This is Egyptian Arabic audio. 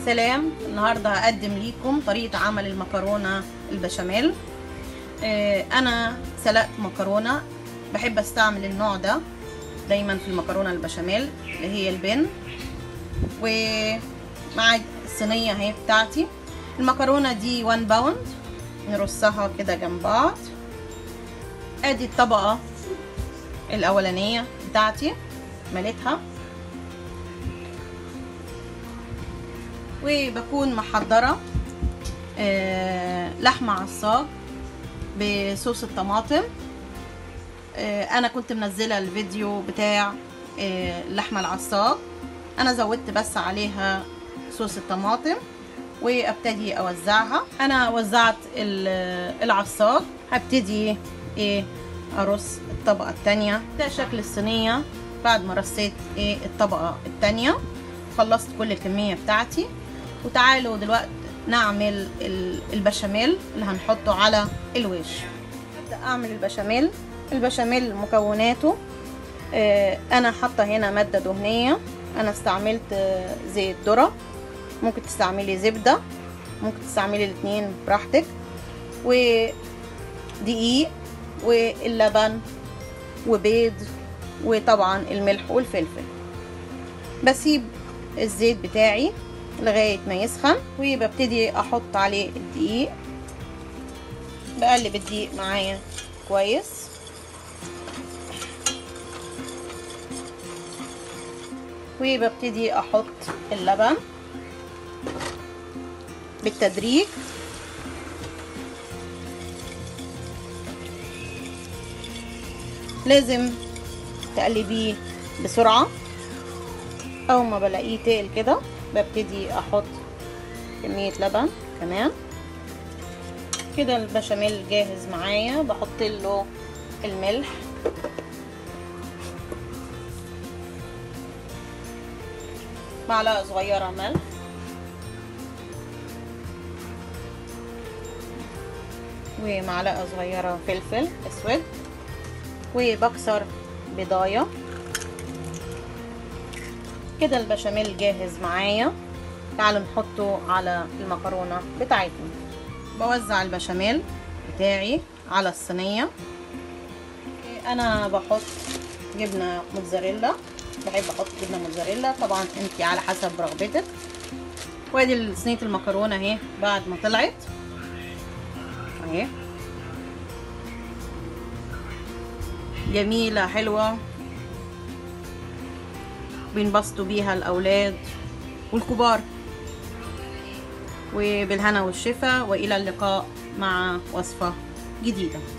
سلام النهارده هقدم ليكم طريقه عمل المكرونه البشاميل آه، انا سلقت مكرونه بحب استعمل النوع ده دايما في المكرونه البشاميل اللي هي البن ومع الصينيه اهي بتاعتي المكرونه دي 1 باوند نرصها كده جنب بعض ادي الطبقه الاولانيه بتاعتي مليتها وبكون محضرة آه لحمة عصاج بصوص الطماطم آه انا كنت منزلة الفيديو بتاع آه اللحمة العصاج انا زودت بس عليها صوص الطماطم وابتدي اوزعها انا وزعت العصاج هبتدي ايه ارص الطبقة التانية ده شكل الصينية بعد ما رصيت ايه الطبقة التانية خلصت كل الكمية بتاعتي وتعالوا دلوقتي نعمل البشاميل اللي هنحطه على الوش ابدا اعمل البشاميل البشاميل مكوناته آه انا حاطه هنا ماده دهنيه انا استعملت زيت ذره ممكن تستعملي زبده ممكن تستعملي الاثنين براحتك ودقيق واللبن وبيض وطبعا الملح والفلفل بسيب الزيت بتاعي لغاية ما يسخن وببتدي احط عليه الدقيق بقلب الدقيق معايا كويس وببتدي احط اللبن بالتدريج لازم تقلبيه بسرعة اول ما بلاقيه تقل كده ببتدي احط كمية لبن كمان كده البشاميل جاهز معايا بحط له الملح معلقة صغيرة ملح ومعلقة صغيرة فلفل اسود وبكسر بضايه كده البشاميل جاهز معايا تعالوا نحطه على المكرونة بتاعتنا بوزع البشاميل بتاعي على الصينية انا بحط جبنة موتزاريلا بحب احط جبنة موتزاريلا طبعا انت على حسب رغبتك وادي صينية المكرونة اهي بعد ما طلعت اهي جميلة حلوة بينبسطوا بيها الأولاد والكبار وبالهنا والشفا وإلى اللقاء مع وصفة جديدة